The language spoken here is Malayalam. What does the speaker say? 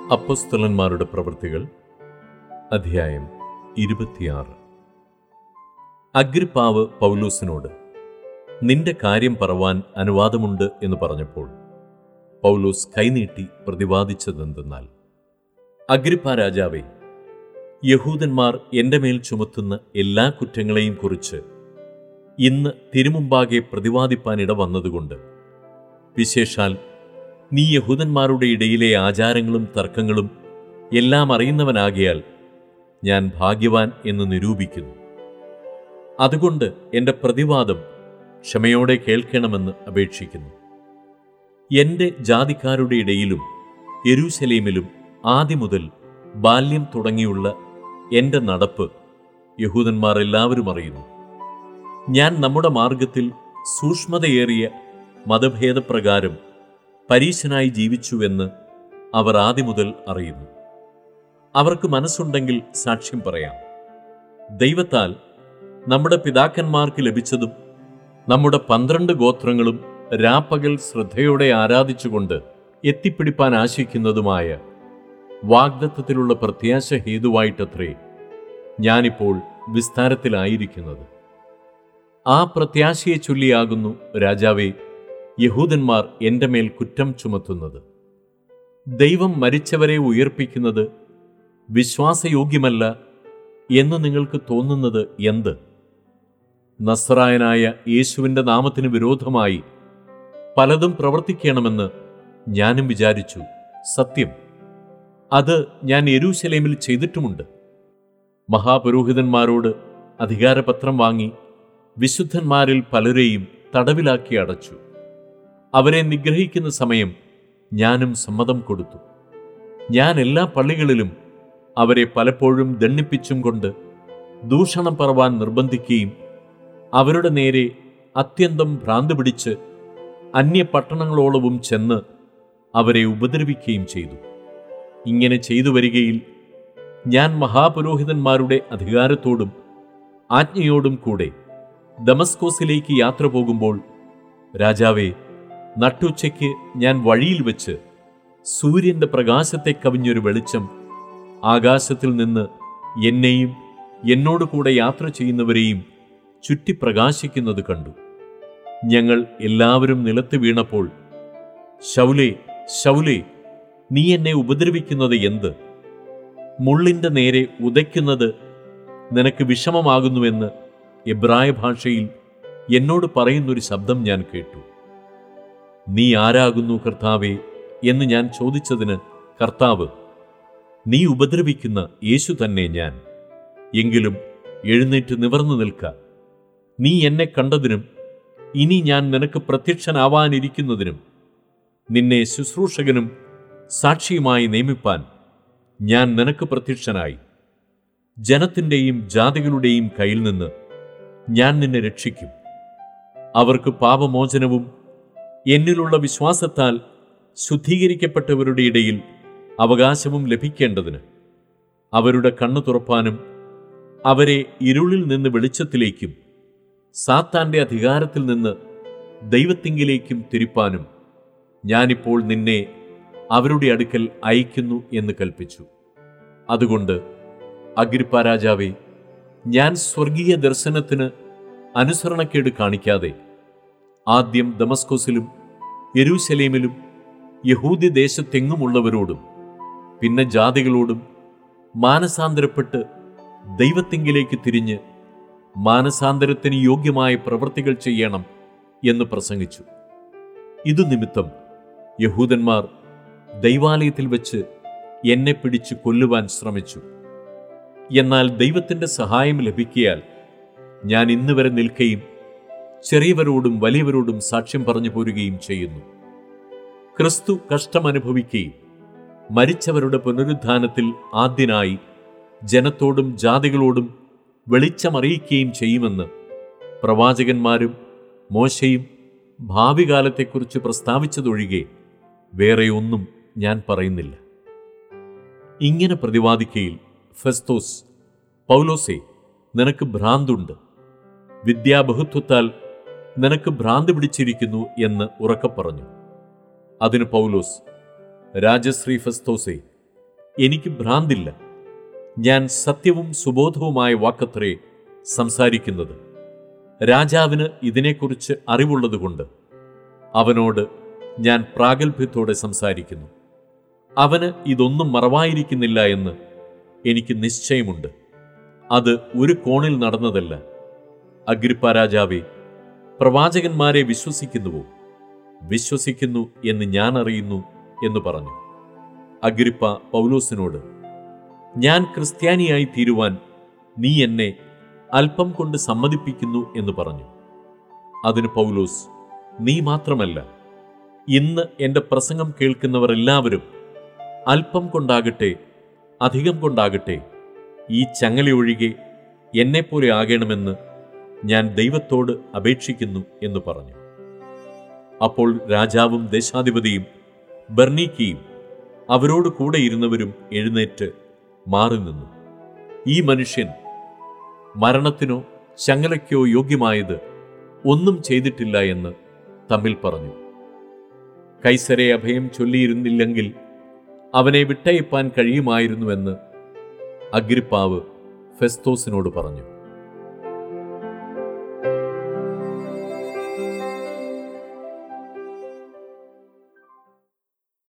അപ്പസ്തലന്മാരുടെ പ്രവൃത്തികൾ അധ്യായം ഇരുപത്തിയാറ് അഗ്രിപ്പാവ് പൗലൂസിനോട് നിന്റെ കാര്യം പറവാൻ അനുവാദമുണ്ട് എന്ന് പറഞ്ഞപ്പോൾ പൗലോസ് കൈനീട്ടി പ്രതിവാദിച്ചതെന്തെന്നാൽ അഗ്രിപ്പ രാജാവേ യഹൂദന്മാർ എൻ്റെ മേൽ ചുമത്തുന്ന എല്ലാ കുറ്റങ്ങളെയും കുറിച്ച് ഇന്ന് തിരുമുമ്പാകെ പ്രതിവാദിപ്പാൻ ഇടവന്നതുകൊണ്ട് വിശേഷാൽ നീ യഹൂദന്മാരുടെ ഇടയിലെ ആചാരങ്ങളും തർക്കങ്ങളും എല്ലാം അറിയുന്നവനാകിയാൽ ഞാൻ ഭാഗ്യവാൻ എന്ന് നിരൂപിക്കുന്നു അതുകൊണ്ട് എൻ്റെ പ്രതിവാദം ക്ഷമയോടെ കേൾക്കണമെന്ന് അപേക്ഷിക്കുന്നു എൻ്റെ ജാതിക്കാരുടെ ഇടയിലും യെരൂശലേമിലും ആദ്യം മുതൽ ബാല്യം തുടങ്ങിയുള്ള എൻ്റെ നടപ്പ് യഹൂദന്മാർ എല്ലാവരും അറിയുന്നു ഞാൻ നമ്മുടെ മാർഗത്തിൽ സൂക്ഷ്മതയേറിയ മതഭേദപ്രകാരം പരീശനായി ജീവിച്ചുവെന്ന് അവർ ആദ്യം മുതൽ അറിയുന്നു അവർക്ക് മനസ്സുണ്ടെങ്കിൽ സാക്ഷ്യം പറയാം ദൈവത്താൽ നമ്മുടെ പിതാക്കന്മാർക്ക് ലഭിച്ചതും നമ്മുടെ പന്ത്രണ്ട് ഗോത്രങ്ങളും രാപ്പകൽ ശ്രദ്ധയോടെ ആരാധിച്ചുകൊണ്ട് എത്തിപ്പിടിപ്പാൻ ആശിക്കുന്നതുമായ വാഗ്ദത്തത്തിലുള്ള പ്രത്യാശ ഹേതുവായിട്ടത്രേ ഞാനിപ്പോൾ വിസ്താരത്തിലായിരിക്കുന്നത് ആ പ്രത്യാശയെ ചൊല്ലിയാകുന്നു രാജാവേ യഹൂദന്മാർ എൻ്റെ മേൽ കുറ്റം ചുമത്തുന്നത് ദൈവം മരിച്ചവരെ ഉയർപ്പിക്കുന്നത് വിശ്വാസയോഗ്യമല്ല എന്ന് നിങ്ങൾക്ക് തോന്നുന്നത് എന്ത് നസ്രായനായ യേശുവിൻ്റെ നാമത്തിന് വിരോധമായി പലതും പ്രവർത്തിക്കണമെന്ന് ഞാനും വിചാരിച്ചു സത്യം അത് ഞാൻ യെരൂശലേമിൽ ചെയ്തിട്ടുമുണ്ട് മഹാപുരോഹിതന്മാരോട് അധികാരപത്രം വാങ്ങി വിശുദ്ധന്മാരിൽ പലരെയും തടവിലാക്കി അടച്ചു അവരെ നിഗ്രഹിക്കുന്ന സമയം ഞാനും സമ്മതം കൊടുത്തു ഞാൻ എല്ലാ പള്ളികളിലും അവരെ പലപ്പോഴും ദണ്ണിപ്പിച്ചും കൊണ്ട് ദൂഷണം പറവാൻ നിർബന്ധിക്കുകയും അവരുടെ നേരെ അത്യന്തം ഭ്രാന്ത് പിടിച്ച് അന്യപട്ടണങ്ങളോളവും ചെന്ന് അവരെ ഉപദ്രവിക്കുകയും ചെയ്തു ഇങ്ങനെ ചെയ്തു വരികയിൽ ഞാൻ മഹാപുരോഹിതന്മാരുടെ അധികാരത്തോടും ആജ്ഞയോടും കൂടെ ദമസ്കോസിലേക്ക് യാത്ര പോകുമ്പോൾ രാജാവേ നട്ടുച്ചയ്ക്ക് ഞാൻ വഴിയിൽ വെച്ച് സൂര്യന്റെ പ്രകാശത്തെ കവിഞ്ഞൊരു വെളിച്ചം ആകാശത്തിൽ നിന്ന് എന്നെയും എന്നോട് കൂടെ യാത്ര ചെയ്യുന്നവരെയും ചുറ്റി പ്രകാശിക്കുന്നത് കണ്ടു ഞങ്ങൾ എല്ലാവരും നിലത്ത് വീണപ്പോൾ ശൗലേ ശൗലേ നീ എന്നെ ഉപദ്രവിക്കുന്നത് എന്ത് മുള്ളിന്റെ നേരെ ഉദയ്ക്കുന്നത് നിനക്ക് വിഷമമാകുന്നുവെന്ന് എബ്രായ ഭാഷയിൽ എന്നോട് പറയുന്നൊരു ശബ്ദം ഞാൻ കേട്ടു നീ ആരാകുന്നു കർത്താവേ എന്ന് ഞാൻ ചോദിച്ചതിന് കർത്താവ് നീ ഉപദ്രവിക്കുന്ന യേശു തന്നെ ഞാൻ എങ്കിലും എഴുന്നേറ്റ് നിവർന്നു നിൽക്ക നീ എന്നെ കണ്ടതിനും ഇനി ഞാൻ നിനക്ക് പ്രത്യക്ഷനാവാനിരിക്കുന്നതിനും നിന്നെ ശുശ്രൂഷകനും സാക്ഷിയുമായി നിയമിപ്പാൻ ഞാൻ നിനക്ക് പ്രത്യക്ഷനായി ജനത്തിൻ്റെയും ജാതികളുടെയും കയ്യിൽ നിന്ന് ഞാൻ നിന്നെ രക്ഷിക്കും അവർക്ക് പാപമോചനവും എന്നിലുള്ള വിശ്വാസത്താൽ ശുദ്ധീകരിക്കപ്പെട്ടവരുടെ ഇടയിൽ അവകാശവും ലഭിക്കേണ്ടതിന് അവരുടെ കണ്ണു തുറപ്പാനും അവരെ ഇരുളിൽ നിന്ന് വെളിച്ചത്തിലേക്കും സാത്താന്റെ അധികാരത്തിൽ നിന്ന് ദൈവത്തിങ്കിലേക്കും തിരിപ്പാനും ഞാനിപ്പോൾ നിന്നെ അവരുടെ അടുക്കൽ അയക്കുന്നു എന്ന് കൽപ്പിച്ചു അതുകൊണ്ട് അഗ്രിപ്പ രാജാവേ ഞാൻ സ്വർഗീയ ദർശനത്തിന് അനുസരണക്കേട് കാണിക്കാതെ ആദ്യം ദമസ്കോസിലും യെരൂശലേമിലും യഹൂദ്യ ദേശത്തെങ്ങുമുള്ളവരോടും പിന്നെ ജാതികളോടും മാനസാന്തരപ്പെട്ട് ദൈവത്തിങ്കിലേക്ക് തിരിഞ്ഞ് മാനസാന്തരത്തിന് യോഗ്യമായ പ്രവൃത്തികൾ ചെയ്യണം എന്ന് പ്രസംഗിച്ചു ഇതു നിമിത്തം യഹൂദന്മാർ ദൈവാലയത്തിൽ വെച്ച് എന്നെ പിടിച്ച് കൊല്ലുവാൻ ശ്രമിച്ചു എന്നാൽ ദൈവത്തിൻ്റെ സഹായം ലഭിക്കിയാൽ ഞാൻ ഇന്ന് വരെ നിൽക്കുകയും ചെറിയവരോടും വലിയവരോടും സാക്ഷ്യം പറഞ്ഞു പോരുകയും ചെയ്യുന്നു ക്രിസ്തു കഷ്ടമനുഭവിക്കുകയും മരിച്ചവരുടെ പുനരുദ്ധാനത്തിൽ ആദ്യനായി ജനത്തോടും ജാതികളോടും വെളിച്ചമറിയിക്കുകയും ചെയ്യുമെന്ന് പ്രവാചകന്മാരും മോശയും ഭാവി കാലത്തെക്കുറിച്ച് പ്രസ്താവിച്ചതൊഴികെ വേറെ ഒന്നും ഞാൻ പറയുന്നില്ല ഇങ്ങനെ പ്രതിവാദിക്കയിൽ ഫെസ്തോസ് പൗലോസെ നിനക്ക് ഭ്രാന്തുണ്ട് വിദ്യാബഹുത്വത്താൽ നിനക്ക് ഭ്രാന്ത് പിടിച്ചിരിക്കുന്നു എന്ന് ഉറക്കെ പറഞ്ഞു അതിന് പൗലോസ് രാജശ്രീ ഫെസ്തോസെ എനിക്ക് ഭ്രാന്തില്ല ഞാൻ സത്യവും സുബോധവുമായ വാക്കത്രേ സംസാരിക്കുന്നത് രാജാവിന് ഇതിനെക്കുറിച്ച് അറിവുള്ളതുകൊണ്ട് അവനോട് ഞാൻ പ്രാഗൽഭ്യത്തോടെ സംസാരിക്കുന്നു അവന് ഇതൊന്നും മറവായിരിക്കുന്നില്ല എന്ന് എനിക്ക് നിശ്ചയമുണ്ട് അത് ഒരു കോണിൽ നടന്നതല്ല അഗ്രിപ്പ രാജാവേ പ്രവാചകന്മാരെ വിശ്വസിക്കുന്നുവോ വിശ്വസിക്കുന്നു എന്ന് ഞാൻ അറിയുന്നു എന്ന് പറഞ്ഞു അഗ്രിപ്പ പൗലോസിനോട് ഞാൻ ക്രിസ്ത്യാനിയായി തീരുവാൻ നീ എന്നെ അല്പം കൊണ്ട് സമ്മതിപ്പിക്കുന്നു എന്ന് പറഞ്ഞു അതിന് പൗലോസ് നീ മാത്രമല്ല ഇന്ന് എൻ്റെ പ്രസംഗം കേൾക്കുന്നവർ എല്ലാവരും അല്പം കൊണ്ടാകട്ടെ അധികം കൊണ്ടാകട്ടെ ഈ ചങ്ങല ഒഴികെ എന്നെപ്പോലെ ആകണമെന്ന് ഞാൻ ദൈവത്തോട് അപേക്ഷിക്കുന്നു എന്ന് പറഞ്ഞു അപ്പോൾ രാജാവും ദേശാധിപതിയും ബർണീക്കിയും അവരോട് കൂടെ ഇരുന്നവരും എഴുന്നേറ്റ് മാറി നിന്നു ഈ മനുഷ്യൻ മരണത്തിനോ ചങ്ങലയ്ക്കോ യോഗ്യമായത് ഒന്നും ചെയ്തിട്ടില്ല എന്ന് തമ്മിൽ പറഞ്ഞു കൈസരെ അഭയം ചൊല്ലിയിരുന്നില്ലെങ്കിൽ അവനെ വിട്ടയപ്പാൻ കഴിയുമായിരുന്നുവെന്ന് അഗ്രിപ്പാവ് ഫെസ്തോസിനോട് പറഞ്ഞു